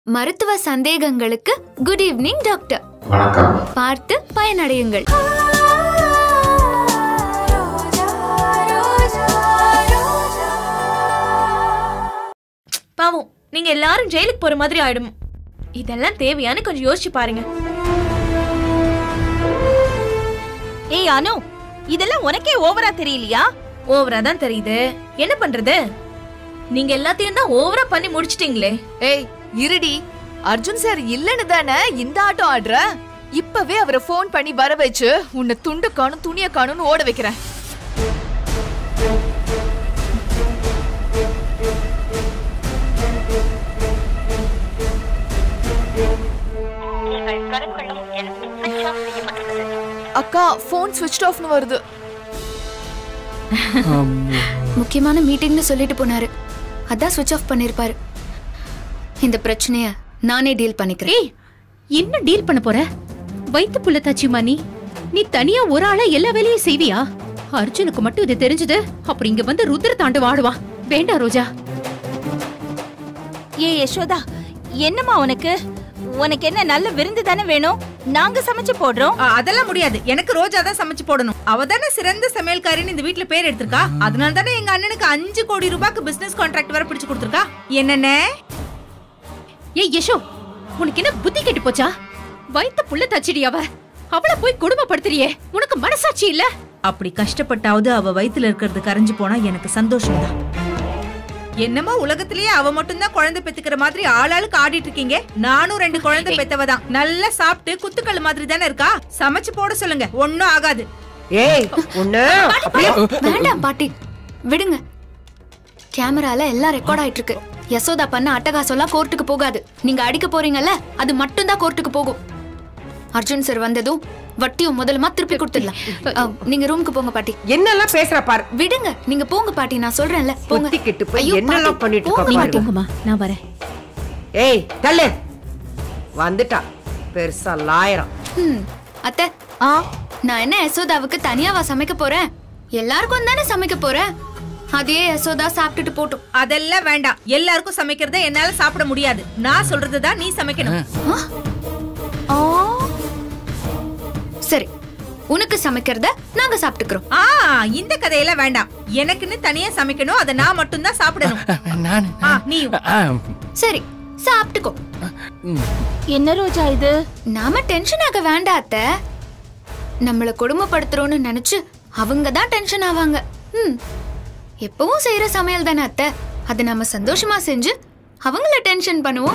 மருத்துவ சந்தேகங்களுக்கு good evening doctor வணக்கம் பார்த்து பயனடையுங்கள் பாவம் நீங்க எல்லாரும் ஜெயிலுக்கு போற மாதிரி ஆயிடும் இதெல்லாம் தேவையான்னு கொஞ்சம் யோசிச்சு பாருங்க ஏய் அனு இதெல்லாம் உனக்கே ஓவரா தெரியலையா ஓவரா தான் தெரியுது என்ன பண்றது நீங்க எல்லாத்தையும் தான் ஓவரா பண்ணி முடிச்சிட்டீங்களே ஏய் இருடி அர்ஜுன் சார் இல்லன்னு தானே இந்த ஆட்டம் ஆடுற இப்பவே அவரை ஃபோன் பண்ணி வர வச்சு உன்னை துண்டு காணும் துணிய காணும்னு ஓட வைக்கிறேன் அக்கா ஃபோன் ஸ்விட்ச் ஆஃப்னு வருது முக்கியமான மீட்டிங்னு சொல்லிட்டு போனாரு அதான் சுவிட்ச் ஆஃப் பண்ணிருப்பாரு இந்த பிரச்சனைய நானே டீல் பண்ணிக்கிறேன் ஏய் என்ன டீல் பண்ண போற வயித்து புள்ள தச்சிமா நீ நீ தனியா ஒரு ஆளா எல்லா வேலையும் செய்வியா அர்ஜுனுக்கு மட்டும் இது தெரிஞ்சது அப்புறம் இங்க வந்து ருத்ர தாண்டு வாடுவா வேண்டாம் ரோஜா ஏய் யசோதா என்னம்மா உனக்கு உனக்கு என்ன நல்ல விருந்து தானே வேணும் நாங்க சமைச்சு போடுறோம் ஆ, அதெல்லாம் முடியாது எனக்கு ரோஜா தான் சமைச்சு போடணும் அவ தானே சிறந்த சமையல்காரின்னு இந்த வீட்ல பேர் எடுத்திருக்கா அதனால தானே எங்க அண்ணனுக்கு அஞ்சு கோடி ரூபாய்க்கு பிசினஸ் கான்ட்ராக்ட் வர பிடிச்சு கொடுத்திருக்கா என்னென்ன ஏய் யசோ உனக்கு என்ன புத்தி கெட்டு போச்சா வயித்து புள்ள தச்சிடி அவ அவள போய் குடும்பப்படுத்துறியே உனக்கு மனசாட்சி இல்ல அப்படி கஷ்டப்பட்டாவது அவ வயித்துல இருக்கிறது கரைஞ்சு போனா எனக்கு சந்தோஷம் தான் என்னமோ உலகத்திலேயே அவ மட்டும்தான் குழந்தை பெத்துக்கிற மாதிரி ஆளாளுக்கு ஆடிட்டு இருக்கீங்க நானும் ரெண்டு குழந்தை பெத்தவ தான் நல்லா சாப்பிட்டு குத்துக்கல் மாதிரி தானே இருக்கா சமைச்சு போட சொல்லுங்க ஒன்னும் ஆகாது ஏய் ஒண்ணு அப்படியே வேண்டாம் பாட்டி விடுங்க கேமரால எல்லாம் ரெக்கார்ட் ஆயிட்டு இருக்கு யசோதா பண்ண அட்டகாசம்லாம் கோர்ட்டுக்கு போகாது நீங்க அடிக்க போறீங்கல்ல அது மட்டும்தான் கோர்ட்டுக்கு போகும் அர்ஜுன் சார் வந்ததும் வட்டியும் முதலுமா திருப்பி கொடுத்துடலாம் அ, நீங்க ரூமுக்கு போங்க பாட்டி என்னெல்லாம் பேசுற பாரு விடுங்க நீங்க போங்க பாட்டி நான் சொல்றேன்ல போங்க புத்தி கெட்டு போய் ஐயோ, என்னெல்லாம் பாட்டி, பண்ணிட்டு போங்க இருக்க நீங்க பாரு. பாட்டி. தூங்குமா நான் வரேன் ஏய் தள்ளு வந்துட்டா பெருசா லாயிரம் ம், அத்தை ஆ நான் என்ன யசோதாவுக்கு தனியாவா சமைக்க போறேன் எல்லாருக்கும் தானே சமைக்க போறேன் அதே யசோதா சாப்பிட்டுட்டு போட்டும் அதெல்லாம் வேண்டாம் எல்லாருக்கும் சமைக்கிறத என்னால சாப்பிட முடியாது நான் சொல்றதுதான் நீ சமைக்கணும் ஆ சரி உனக்கு சமைக்கிறத நாங்க சாப்பிட்டுக்கிறோம் ஆ இந்த கதையெல்லாம் வேண்டாம் எனக்குன்னு தனியா சமைக்கணும் அதை நான் மட்டும்தான் சாப்பிடணும் நான் ஆ நீயும் ஆ, சரி சாப்பிட்டுக்கோ என்ன ரோஜா இது நாம டென்ஷன் ஆக வேண்டாம் அத்தை நம்மள கொடுமைப்படுத்துறோம்னு நினைச்சு அவங்க தான் டென்ஷன் ஆவாங்க ம் எப்பவும் செய்யற சமையல் தானே அத்தை அதை நம்ம சந்தோஷமா செஞ்சு அவங்கள டென்ஷன் பண்ணுவோம்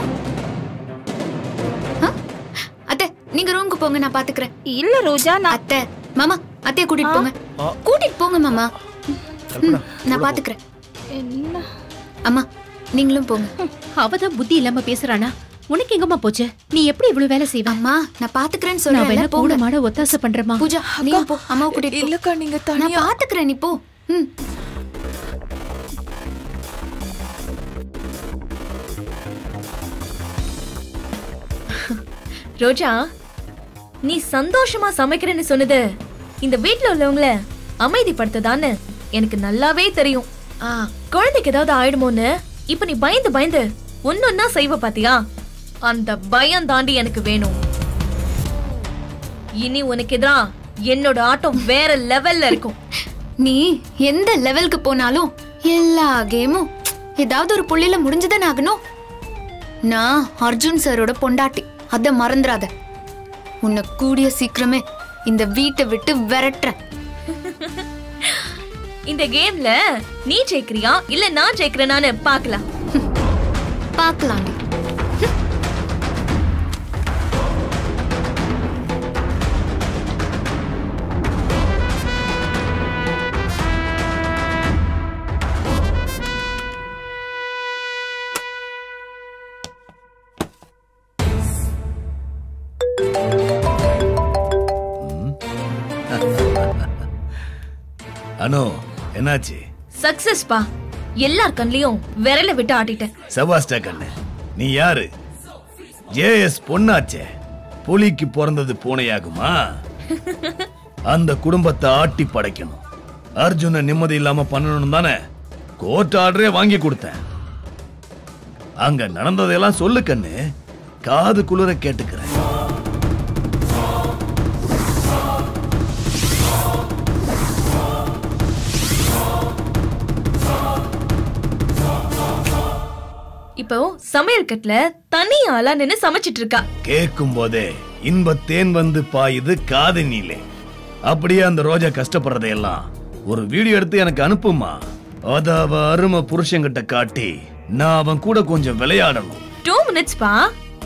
ஆ? அத்தை நீங்க ரூமுக்கு போங்க நான் பாத்துக்கிறேன் இல்ல ரோஜா நான் அத்தை மாமா அத்தைய கூட்டிட்டு போங்க கூட்டிட்டு போங்க மாமா ம், நான் பாத்துக்கிறேன் என்ன அம்மா நீங்களும் போங்க அவதான் புத்தி இல்லாம பேசுறானா உனக்கு எங்கம்மா போச்சு நீ எப்படி இவ்வளவு வேலை செய்வ அம்மா நான் பாத்துக்கிறேன்னு நான் சொல்றேன் வேணா கூட போங்க மாட ஒத்தாசை பண்றேமா பூஜா நீ போ அம்மாவை கூட்டிட்டு போ. இல்லக்கா நீங்க நான் தனியா பாத்துக்கிறேன் நீ போ ம் ரோஜா நீ சந்தோஷமா சமைக்கிறேன்னு சொன்னது இந்த வீட்ல உள்ளவங்கள அமைதிப்படுத்ததான்னு எனக்கு நல்லாவே தெரியும் ஆ குழந்தைக்கு ஏதாவது ஆயிடுமோன்னு இப்ப நீ பயந்து பயந்து ஒன்னொன்னா செய்வ பாத்தியா அந்த பயம் தாண்டி எனக்கு வேணும் இனி உனக்கு எதிரா என்னோட ஆட்டம் வேற லெவல்ல இருக்கும் நீ எந்த லெவலுக்கு போனாலும் எல்லா கேமும் ஏதாவது ஒரு புள்ளில முடிஞ்சுதானே ஆகணும் நான் அர்ஜுன் சாரோட பொண்டாட்டி அத மறந்துடாத உன்னை கூடிய சீக்கிரமே இந்த வீட்டை விட்டு விரட்டுறேன் இந்த கேம்ல நீ ஜெயிக்கிறியா இல்ல நான் ஜெயிக்கிறேனான்னு பார்க்கலாம் பார்க்கலாண்டி அனு என்னாச்சு சக்சஸ் பா எல்லார் கண்லயும் விரல விட்டு ஆட்டிட்டேன் செபாஸ்டா கண்ணு நீ யாரு ஜேஎஸ் பொண்ணாச்சே புலிக்கு பிறந்தது பூனையாகுமா அந்த குடும்பத்தை ஆட்டி படைக்கணும் அர்ஜுன நிம்மதி இல்லாம பண்ணணும் தானே கோர்ட் ஆர்டரே வாங்கி கொடுத்தேன் அங்க நடந்ததெல்லாம் சொல்லு கண்ணு காது குளிர கேட்டுக்கிறேன் இப்போ சமையல் கட்டுல தனி ஆளா நின்னு சமைச்சிட்டு இருக்கா கேட்கும் போதே இன்பத்தேன் வந்து பாயுது காது நீலே அப்படியே அந்த ரோஜா கஷ்டப்படுறதையெல்லாம் ஒரு வீடியோ எடுத்து எனக்கு அனுப்புமா அத அவ அருமை புருஷங்கிட்ட காட்டி நான் அவன் கூட கொஞ்சம் விளையாடணும் டூ மினிட்ஸ் பா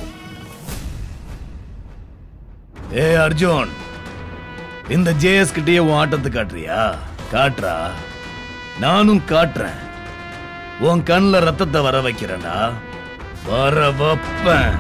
ஏ அர்ஜுன் இந்த ஜேஎஸ் கிட்டயே உன் ஆட்டத்தை காட்டுறியா காட்டுறா நானும் காட்டுறேன் உன் கண்ணுல ரத்தத்தை வர வைக்கிறேன்டா வர வைப்பேன்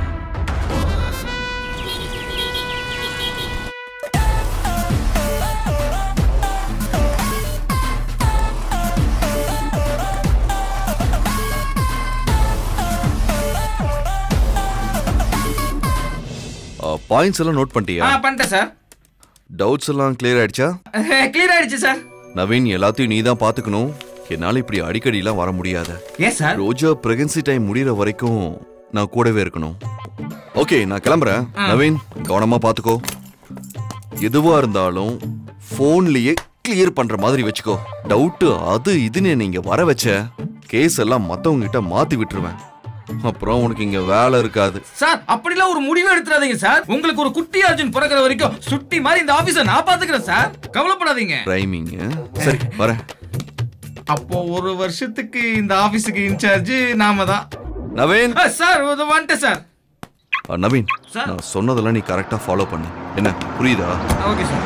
பாயிண்ட்ஸ் எல்லாம் நோட் பண்ணிட்டியா ஆ பண்ணிட்டேன் சார் டவுட்ஸ் எல்லாம் கிளியர் ஆயிடுச்சா கிளியர் ஆயிடுச்சு சார் நவீன் எல்லாத்தையும் நீ தான் பாத்துக்கணும் என்னால இப்படி அடிக்கடிலாம் வர முடியாது ஏன் சார் ரோஜா பிரெக்னன்சி டைம் முடியற வரைக்கும் நான் கூடவே இருக்கணும் ஓகே நான் கிளம்புறேன் நவீன் கவனமா பாத்துக்கோ எதுவா இருந்தாலும் போன்லயே கிளியர் பண்ற மாதிரி வச்சுக்கோ டவுட் அது இதுன்னு நீங்க வர வச்ச கேஸ் எல்லாம் மத்தவங்க கிட்ட மாத்தி விட்டுருவேன் அப்புறம் உனக்கு இங்க வேலை இருக்காது சார் அப்படிலாம் ஒரு முடிவு எடுத்துறாதீங்க சார் உங்களுக்கு ஒரு குட்டி அர்ஜுன் பிறக்கிற வரைக்கும் சுட்டி மாதிரி இந்த ஆபீஸ நான் பாத்துக்கிறேன் சார் கவலைப்படாதீங்க ரைமிங் சரி வரேன் அப்போ ஒரு வருஷத்துக்கு இந்த ஆபீஸுக்கு இன்சார்ஜ் நாம தான் நவீன் ஆ, சார் இது வந்துட்டேன் சார் ஆ, நவீன் சார். நான் சொன்னதெல்லாம் நீ கரெக்டா ஃபாலோ பண்ணு என்ன புரியுதா ஓகே சார்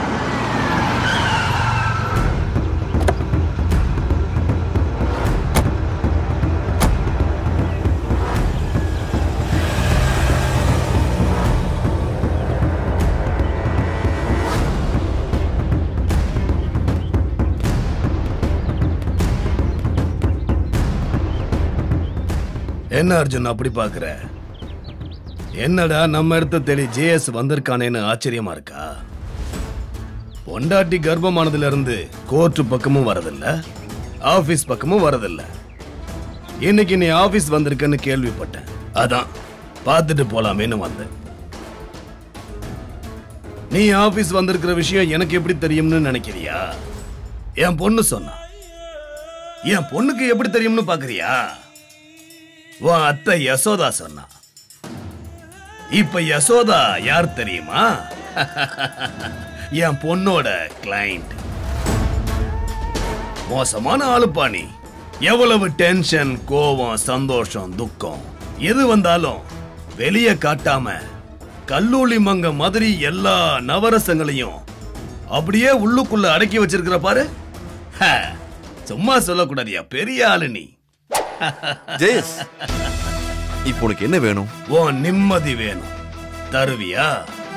என்ன அர்ஜுன் அப்படி பாக்குற என்னடா நம்ம இடத்த தேடி ஜேஎஸ் வந்திருக்கானேன்னு ஆச்சரியமா இருக்கா பொண்டாட்டி கர்ப்பமானதுல இருந்து கோர்ட்டு பக்கமும் வரதில்ல ஆபீஸ் பக்கமும் வரதில்ல இன்னைக்கு நீ ஆபீஸ் வந்திருக்கன்னு கேள்விப்பட்டேன் அதான் பார்த்துட்டு போலாமேன்னு வந்தேன் நீ ஆபீஸ் வந்திருக்கிற விஷயம் எனக்கு எப்படி தெரியும்னு நினைக்கிறியா என் பொண்ணு சொன்னா என் பொண்ணுக்கு எப்படி தெரியும்னு பாக்குறியா உன் அத்தை யசோதா சொன்னா இப்ப யசோதா யார் தெரியுமா என் பொண்ணோட கிளைண்ட் மோசமான ஆளுப்பா நீ எவ்வளவு டென்ஷன் கோவம் சந்தோஷம் துக்கம் எது வந்தாலும் வெளிய காட்டாம கல்லூலி மங்க மாதிரி எல்லா நவரசங்களையும் அப்படியே உள்ளுக்குள்ள அடக்கி வச்சிருக்கிற பாரு ஹ, சும்மா சொல்லக்கூடாதியா பெரிய ஆளு நீ ஜெயஸ் இப்போ உனக்கு என்ன வேணும் உன் நிம்மதி வேணும் தருவியா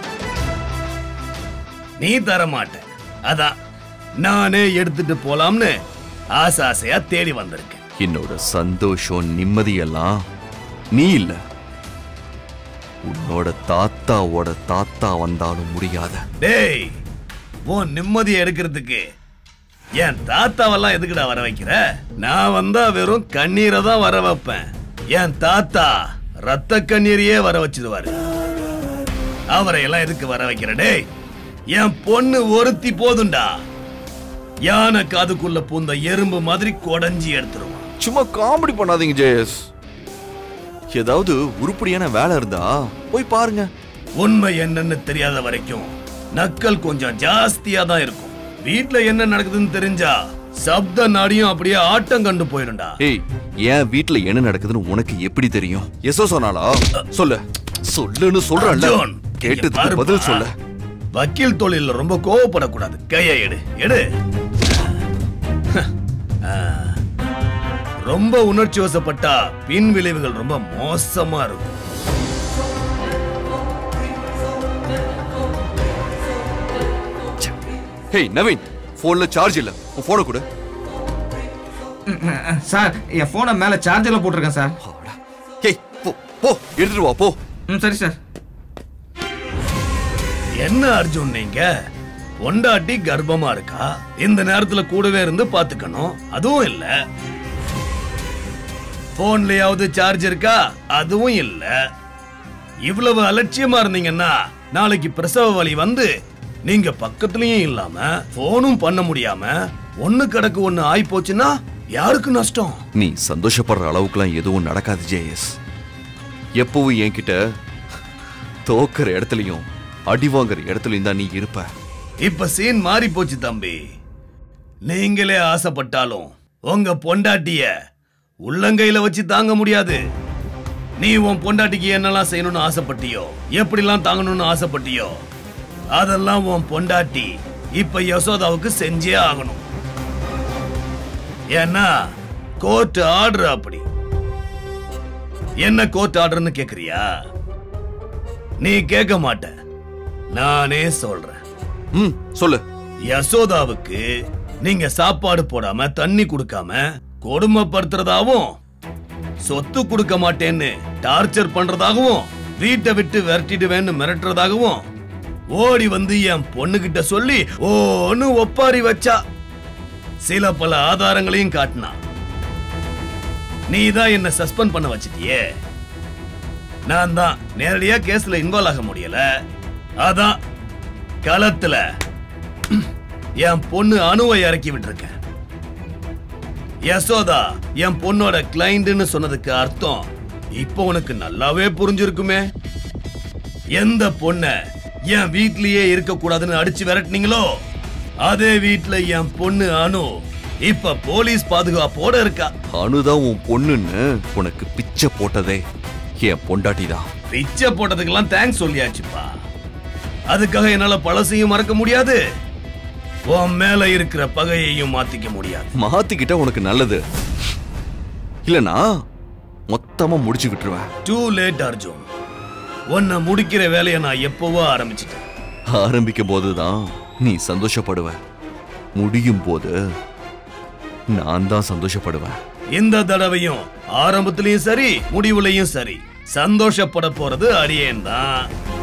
நீ தர மாட்ட அதான் நானே எடுத்துட்டு போலாம்னு ஆசை ஆசையா தேடி வந்திருக்கேன் என்னோட சந்தோஷம் நிம்மதியெல்லாம் நீ இல்ல உன்னோட தாத்தாவோட தாத்தா வந்தாலும் முடியாத டேய் உன் நிம்மதியை எடுக்கிறதுக்கு என் தாத்தாவெல்லாம் எதுக்குடா வர வைக்கிற நான் வந்தா வெறும் கண்ணீரை தான் வர வைப்பேன் என் தாத்தா ரத்த கண்ணீரையே வர வச்சிருவாரு அவரை எல்லாம் எதுக்கு வர வைக்கிற டேய் என் பொண்ணு ஒருத்தி போதும்டா யானை காதுக்குள்ள பூந்த எறும்பு மாதிரி கொடைஞ்சி எடுத்துருவான் சும்மா காமெடி பண்ணாதீங்க ஜெயஸ் ஏதாவது உருப்படியான வேலை இருந்தா போய் பாருங்க உண்மை என்னன்னு தெரியாத வரைக்கும் நக்கல் கொஞ்சம் ஜாஸ்தியா தான் இருக்கும் வீட்ல என்ன நடக்குதுன்னு தெரிஞ்சா சப்த நாடியும் அப்படியே ஆட்டம் கண்டு போயிடும்டா ஏய் என் வீட்ல என்ன நடக்குதுன்னு உனக்கு எப்படி தெரியும் எசோ சொன்னாலா சொல்லு சொல்லுன்னு சொல்றேன்ல அர்ஜுன், இங்க கேட்டதுக்கு பாருப்பா. பதில் சொல்லு வக்கீல் தொழில ரொம்ப கோவப்படக்கூடாது கையை எடு எடு ஆ. ரொம்ப உணர்ச்சி வசப்பட்டா பின் விளைவுகள் ரொம்ப மோசமா இருக்கும் ஹேய் நவீன் போன்ல சார்ஜ் இல்ல உன் போனை கொடு சார் என் போனை மேல சார்ஜர்ல போட்டிருக்கேன் சார் ஹேய் போ போ எடுத்துட்டு வா போ ம் சரி சார் என்ன அர்ஜுன் நீங்க பொண்டாட்டி கர்ப்பமா இருக்கா இந்த நேரத்துல கூடவே இருந்து பாத்துக்கணும் அதுவும் இல்ல போன்லயாவது சார்ஜ் இருக்கா அதுவும் இல்ல இவ்வளவு அலட்சியமா இருந்தீங்கன்னா நாளைக்கு பிரசவ வலி வந்து நீங்க பக்கத்துலயும் இல்லாம போனும் பண்ண முடியாம ஒண்ணு கிடக்கு ஒண்ணு ஆயி போச்சுன்னா யாருக்கு நஷ்டம் நீ சந்தோஷப்படுற அளவுக்குலாம் எதுவும் நடக்காது ஜேஎஸ் எப்பவும் என்கிட்ட தோக்கிற இடத்துலயும் அடி வாங்குற இடத்துலயும் தான் நீ இருப்ப இப்ப சீன் மாறி போச்சு தம்பி நீங்களே ஆசைப்பட்டாலும் உங்க பொண்டாட்டிய உள்ளங்கையில வச்சு தாங்க முடியாது நீ உன் பொண்டாட்டிக்கு என்னெல்லாம் செய்யணும்னு ஆசைப்பட்டியோ எப்படிலாம் தாங்கணும்னு ஆசைப்பட்டியோ அதெல்லாம் உன் பொண்டாட்டி இப்ப யசோதாவுக்கு செஞ்சே ஆகணும் ஏன்னா கோர்ட் ஆர்டர் அப்படி என்ன கோர்ட் ஆர்டர்னு கேக்குறியா நீ கேட்க மாட்ட நானே சொல்றேன் ம் சொல்லு யசோதாவுக்கு நீங்க சாப்பாடு போடாம தண்ணி கொடுக்காம கொடுமைப்படுத்துறதாவும் சொத்து கொடுக்க மாட்டேன்னு டார்ச்சர் பண்றதாகவும் வீட்டை விட்டு விரட்டிடுவேன்னு மிரட்டுறதாகவும் ஓடி வந்து என் பொண்ணுகிட்ட சொல்லி ஓன்னு ஒப்பாரி வச்சா சில பல ஆதாரங்களையும் காட்டினா நீ தான் என்ன சஸ்பெண்ட் பண்ண வச்சிட்டியே நான் தான் நேரடியா கேஸ்ல இன்வால்வ் ஆக முடியல அதான் களத்துல என் பொண்ணு அணுவை இறக்கி விட்டுருக்கேன் யசோதா என் பொண்ணோட கிளைண்ட்னு சொன்னதுக்கு அர்த்தம் இப்போ உனக்கு நல்லாவே புரிஞ்சிருக்குமே எந்த பொண்ண என் வீட்லயே இருக்க கூடாதுன்னு அடிச்சு விரட்டுனீங்களோ அதே வீட்ல என் பொண்ணு அனு இப்ப போலீஸ் பாதுகாப்போட இருக்கா அனுதான் உன் பொண்ணுன்னு உனக்கு பிச்சை போட்டதே என் பொண்டாட்டி தான் பிச்சை போட்டதுக்கெல்லாம் தேங்க்ஸ் சொல்லியாச்சுப்பா அதுக்காக என்னால பழசையும் மறக்க முடியாது உன் மேல இருக்கிற பகையையும் மாத்திக்க முடியாது மாத்திக்கிட்டா உனக்கு நல்லது இல்லனா மொத்தமா முடிச்சு விட்டுருவேன் டூ லேட் அர்ஜுன் உன்னை முடிக்கிற வேலையை நான் எப்பவோ ஆரம்பிச்சிட்டேன் ஆரம்பிக்கும் போதுதான் நீ சந்தோஷப்படுவ முடியும் போது நான் தான் சந்தோஷப்படுவேன் இந்த தடவையும் ஆரம்பத்திலயும் சரி முடிவுலயும் சரி சந்தோஷப்பட போறது அடியேன் தான்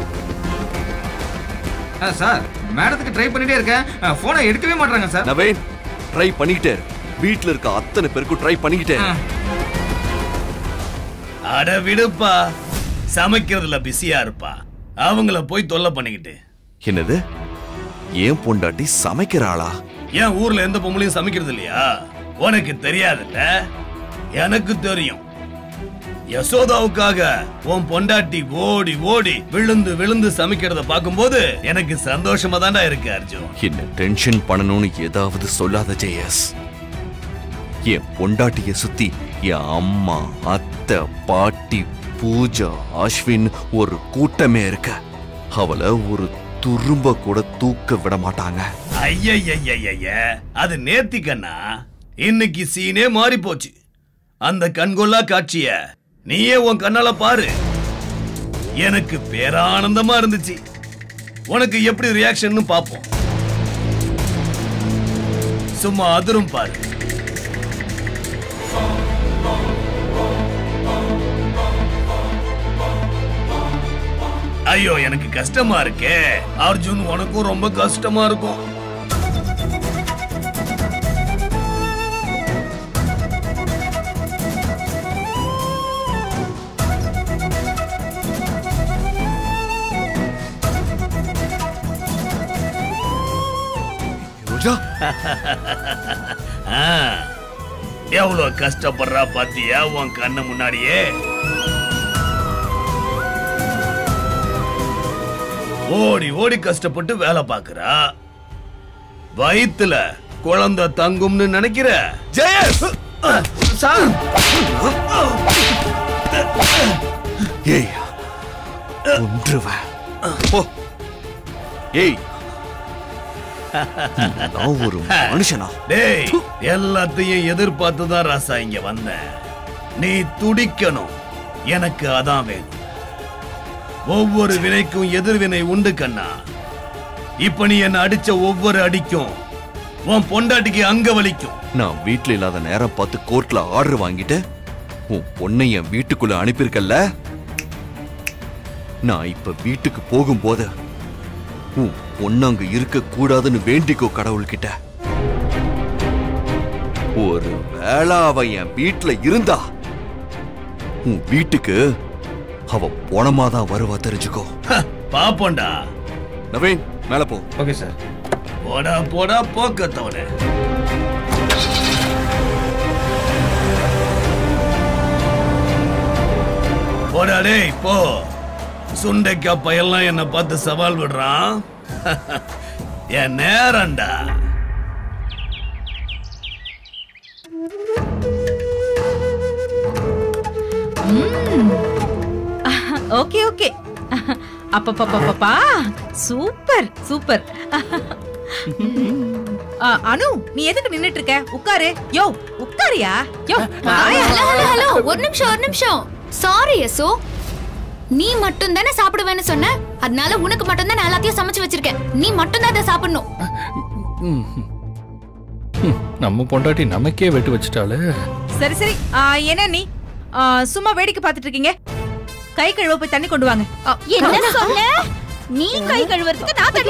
ஆ, சார் மேடத்துக்கு ட்ரை பண்ணிட்டே இருக்கேன் போனை எடுக்கவே மாட்டாங்க சார் நவேன் ட்ரை பண்ணிக்கிட்டே இரு. வீட்ல இருக்க அத்தனை பேருக்கும் ட்ரை பண்ணிக்கிட்டே இரு. அட விடுப்பா சமைக்கிறதுல பிஸியா இருப்பா அவங்கள போய் தொல்லை பண்ணிக்கிட்டு என்னது ஏன் பொண்டாட்டி சமைக்கிற ஆளா ஏன் ஊர்ல எந்த பொம்பளையும் சமைக்கிறது இல்லையா உனக்கு தெரியாதுல்ல எனக்கு தெரியும் யசோதாவுக்காக உன் பொண்டாட்டி ஓடி ஓடி விழுந்து விழுந்து சமைக்கிறத பார்க்கும்போது எனக்கு சந்தோஷமா தான்டா இருக்கு அர்ஜுன் என்ன டென்ஷன் பண்ணணும்னு ஏதாவது சொல்லாத ஜெயஸ் என் பொண்டாட்டிய சுத்தி என் அம்மா அத்தை பாட்டி பூஜா அஸ்வின் ஒரு கூட்டமே இருக்க அவளை ஒரு துரும்ப கூட தூக்க விட மாட்டாங்க ஐயய்யய்யய்ய அது நேத்தி கண்ணா இன்னைக்கு சீனே மாறி போச்சு அந்த கண்கொள்ளா காட்சிய நீயே உன் கண்ணால பாரு எனக்கு பேரானந்தமா இருந்துச்சு உனக்கு எப்படி ரியாக்ஷன் பாப்போம் சும்மா அதிரும் பாரு ஐயோ எனக்கு கஷ்டமா இருக்கே அர்ஜுன் உனக்கும் ரொம்ப கஷ்டமா இருக்கும் ரோஜா ஆ, எவ்வளவு கஷ்டப்படுறா பாத்தியா உன் கண்ணு முன்னாடியே ஓடி ஓடி கஷ்டப்பட்டு வேலை பாக்குறா வயித்துல குழந்தை தங்கும்னு நினைக்கிற ஜெயஸ் சார் ஏய் கொன்றுவேன் போ ஏய் நான் ஒரு மனுஷனா டேய் எல்லாத்தையும் எதிர்பார்த்து தான் ராசா இங்க வந்தேன் நீ துடிக்கணும் எனக்கு அதான் வேணும் ஒவ்வொரு வினைக்கும் எதிர்வினை உண்டு கண்ணா இப்ப நீ என்ன அடிச்ச ஒவ்வொரு அடிக்கும் உன் பொண்டாட்டிக்கு அங்க வலிக்கும் நான் வீட்ல இல்லாத நேரம் பார்த்து கோர்ட்ல ஆர்டர் வாங்கிட்டு உன் பொண்ணை என் வீட்டுக்குள்ள அனுப்பியிருக்கல்ல நான் இப்ப வீட்டுக்கு போகும்போது உன் பொண்ணு அங்க இருக்க கூடாதுன்னு வேண்டிக்கோ கடவுள்கிட்ட ஒரு வேளை அவ என் வீட்ல இருந்தா உன் வீட்டுக்கு அவ போனமா தான் வருவா தெரிஞ்சுக்கோ பாப்போண்டா நவீன் மேல போ ஓகே சார் போடா போடா போக்கத்தவனே போடா டேய் போ சுண்டைக்கா பையெல்லாம் என்ன பார்த்து சவால் விடுறான் என் நேரம்டா ஓகே ஓகே அப்பப்பப்பப்பா சூப்பர் சூப்பர் ஆ, அனு நீ எதுக்கு நின்னுட்டு இருக்க உட்காரு யோ உட்காரியா யோ வாயா. ஹலோ ஹலோ ஹலோ ஒரு நிமிஷம் ஒரு நிமிஷம் சாரி யசோ நீ மட்டும் தானே சாப்பிடுவேன்னு சொன்ன அதனால உனக்கு மட்டும் தான் நான் எல்லாத்தையும் சமைச்சு வச்சிருக்கேன் நீ மட்டும் தான் அதை சாப்பிடணும் ம். ம், நம்ம பொண்டாட்டி நமக்கே வெட்டு வச்சுட்டாளே சரி சரி ஆ, என்ன நீ ஆ, சும்மா வேடிக்கை பார்த்துட்டு இருக்கீங்க கை கழுவ போய் தண்ணி கொண்டு வாங்க ஆ, என்ன சொன்ன நீ கை கழுவுறதுக்கு நான் தண்ணி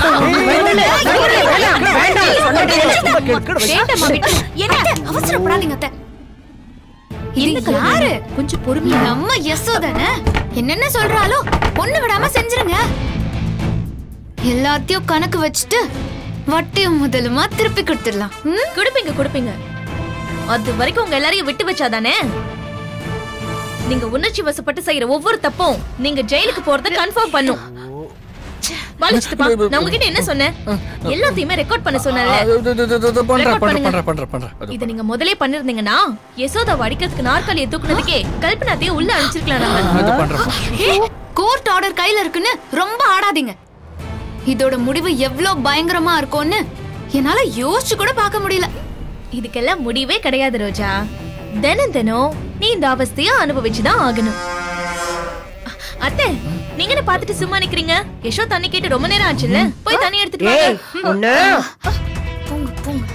வேண்டாம்மா, விட்டு. அத்தை, அவசரப்படாதீங்க அத்தை இது யாரு கொஞ்சம் பொறுமையா நம்ம யசோ தானே என்னென்ன சொல்றாளோ ஒண்ணு விடாம செஞ்சிருங்க எல்லாத்தையும் கணக்கு வச்சுட்டு வட்டியும் முதலுமா திருப்பி கொடுத்துடலாம் ம்? கொடுப்பீங்க கொடுப்பீங்க அது வரைக்கும் உங்க எல்லாரையும் விட்டு வச்சாதானே நீங்க உணர்ச்சி வசப்பட்டு செய்யற ஒவ்வொரு தப்பும் நீங்க ஜெயிலுக்கு போறத கன்ஃபார்ம் பண்ணும் பாலிச்சிட்டுப்பா நான் உங்ககிட்ட என்ன சொன்னேன் எல்லாத்தையுமே ரெக்கார்ட் பண்ண சொன்னேன்ல பண்றேன் Record பண்ணுங்க. பண்றேன் பண்றேன் பண்றேன் அது இத நீங்க முதலே பண்ணிருந்தீங்கன்னா யசோதாவை அடிக்கிறதுக்கு நாற்காலியை தூக்குனதுக்கே கல்பனாத்தையே உள்ள அனுப்பிச்சிருக்கலாம் நம்ம அது பண்றேன் கோர்ட் ஆர்டர் கையில இருக்குன்னு ரொம்ப ஆடாதீங்க இதோட முடிவு எவ்வளவு பயங்கரமா இருக்கும்னு என்னால யோசிச்சு கூட பார்க்க முடியல இதுக்கெல்லாம் முடிவே கிடையாது ரோஜா தினம் தினம் நீ இந்த அவஸ்தைய அனுபவிச்சுதான் ஆகணும் அத்தை நீங்க என்ன பாத்துட்டு சும்மா நிக்கிறீங்க யசோ தண்ணி கேட்டு ரொம்ப நேரம் ஆச்சுல்ல போய் தண்ணி எடுத்துட்டு ஏய் வாங்க ஒண்ணு போங்க போங்க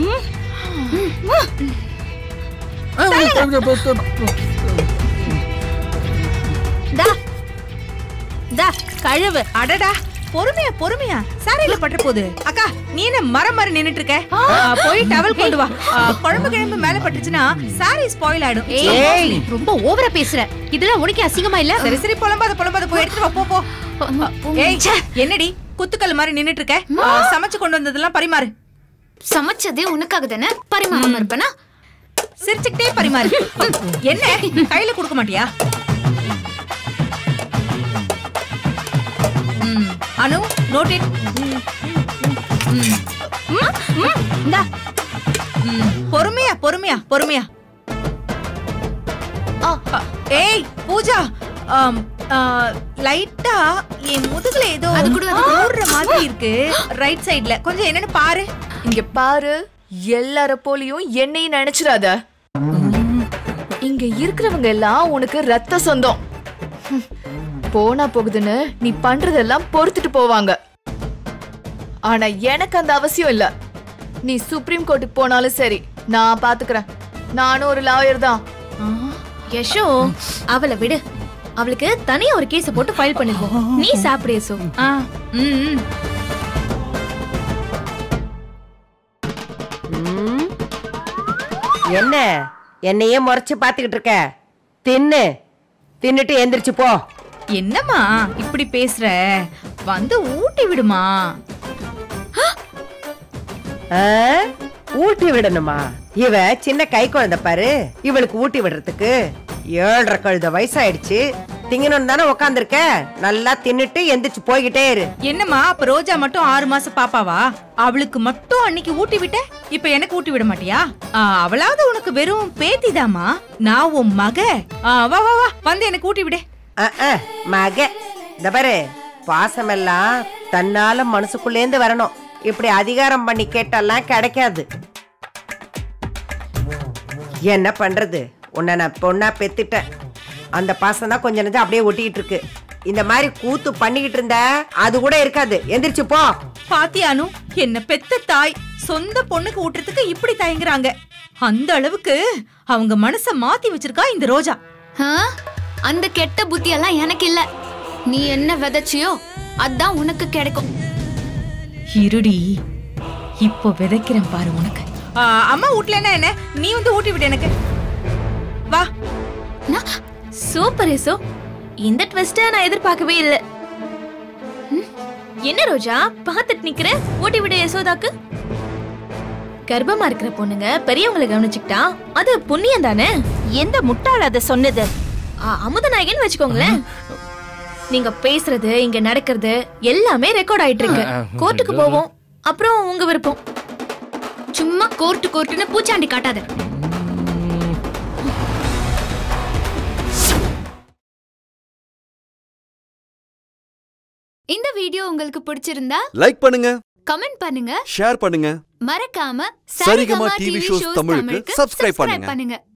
தா தா கழுவு அடடா பொறுமையா பொறுமையா சாரையில பட்ட போகுது அக்கா நீ என்ன மரம் மாதிரி நின்னுட்டு இருக்க ஆ, போய் டவல் கொண்டு வா ஆ, குழம்பு கிழம்பு மேல பட்டுச்சுன்னா சாரி ஸ்பாயில் ஆயிடும் ஏய் ரொம்ப ஓவரா பேசுற இதெல்லாம் உனக்கு அசிங்கமா இல்ல சரி சரி புலம்பாத புலம்பாத போய் எடுத்துட்டு வா போ போ ஏய் என்னடி குத்துக்கல் மாதிரி நின்னுட்டு இருக்க ஆ, சமைச்சு கொண்டு வந்ததெல்லாம் பரிமாறு சமைச்சதே உனக்காக தானே பரிமாறாம இருப்பேனா சிரிச்சுக்கிட்டே பரிமாறு என்ன கையில கொடுக்க மாட்டியா ம், அனு நோட் இட் இந்தா பொறுமையா பொறுமையா பொறுமையா ஆ, ஏய் பூஜா ஆம், ஆ, லைட்டா என் முதுகுல ஏதோ அது கூட, அது கூட. ஊறுற மாதிரி இருக்கு ரைட் சைடுல கொஞ்சம் என்னன்னு பாரு இங்க பாரு எல்லார போலியும் என்னையும் நினைச்சிடாத இங்க இருக்கிறவங்க எல்லாம் உனக்கு ரத்த சொந்தம் ஹம். போனா போகுதுன்னு நீ பண்றதெல்லாம் பொறுத்துட்டு போவாங்க ஆனா எனக்கு அந்த அவசியம் இல்ல நீ சுப்ரீம் கோர்ட்டுக்கு போனாலும் சரி நான் பாத்துக்கிறேன் நானும் ஒரு லாயர் தான் யசோ அவளை விடு அவளுக்கு தனியா ஒரு கேஸ் போட்டு ஃபைல் பண்ணிருக்கோம் நீ சாப்பிடு யசோ ஆ, ம், ம். ம். என்ன என்னையே முறைச்சு பாத்துக்கிட்டு இருக்க தின்னு தின்னுட்டு எந்திரிச்சு போ என்னம்மா இப்படி பேசுற வந்து ஊட்டி விடுமா ஆ? ஊட்டி விடணுமா இவ சின்ன கை குழந்தை பாரு இவளுக்கு ஊட்டி விடுறதுக்கு ஏழரை கழுத வயசாயிடுச்சு திங்கணும் தானே உக்காந்துருக்க நல்லா தின்னுட்டு எந்திரிச்சு போய்கிட்டே இரு என்னம்மா அப்ப ரோஜா மட்டும் ஆறு மாசம் பாப்பாவா அவளுக்கு மட்டும் அன்னைக்கு ஊட்டி விட்ட இப்ப எனக்கு ஊட்டி விட மாட்டியா ஆ, அவளாவது உனக்கு வெறும் பேத்திதாம்மா நான் உன் மக ஆ, வா வா வா வந்து எனக்கு ஊட்டி விடு அஹ், அஹ், மக இந்த பாரு பாசமெல்லாம் தன்னால மனசுக்குள்ளேந்து வரணும் இப்படி அதிகாரம் பண்ணி கேட்டெல்லாம் கிடைக்காது என்ன பண்றது உன்னை நான் பொண்ணா பெத்துட்டேன் அந்த பாசம் தான் கொஞ்ச நெஞ்சம் அப்படியே ஒட்டிக்கிட்டு இருக்கு இந்த மாதிரி கூத்து பண்ணிக்கிட்டு இருந்த அது கூட இருக்காது எந்திரிச்சு போ பாத்தியானு என்ன பெத்த தாய் சொந்த பொண்ணுக்கு ஊட்டுறதுக்கு இப்படி தயங்குறாங்க அந்த அளவுக்கு அவங்க மனச மாத்தி வச்சிருக்கா இந்த ரோஜா ஆ? அந்த கெட்ட புத்தியெல்லாம் எனக்கு இல்ல நீ என்ன விதைச்சியோ அதான் உனக்கு கிடைக்கும் இருடி இப்போ விதைக்கிறேன் பாரு உனக்கு ஆ, அம்மா வீட்ல என்ன என்ன நீ வந்து ஊட்டி விடு எனக்கு வா நான் சூப்பர் யசோ இந்த ட்விஸ்ட நான் எதிர்பார்க்கவே இல்ல ம், என்ன ரோஜா பார்த்துட்டு நிக்கிற ஓட்டி விட யசோதாக்கு கர்ப்பமா இருக்கிற பொண்ணுங்க பெரியவங்களை கவனிச்சுக்கிட்டா அது புண்ணியம் தானே எந்த முட்டாள் அதை சொன்னது அமுதநாயகன் வச்சுக்கோங்களேன் நீங்க பேசுறது இங்க நடக்கிறது எல்லாமே ரெக்கார்ட் ஆயிட்டு இருக்கு ஆ, கோர்ட்டுக்கு போவோம் அப்புறம் உங்க விருப்பம் சும்மா கோர்ட்டு கோர்ட்டுன்னு பூச்சாண்டி காட்டாத இந்த வீடியோ உங்களுக்கு பிடிச்சிருந்தா லைக் பண்ணுங்க கமெண்ட் பண்ணுங்க ஷேர் பண்ணுங்க மறக்காம சரிகமா டிவி ஷோஸ் தமிழுக்கு சப்ஸ்கிரைப் பண்ணுங்க பண்ணுங்க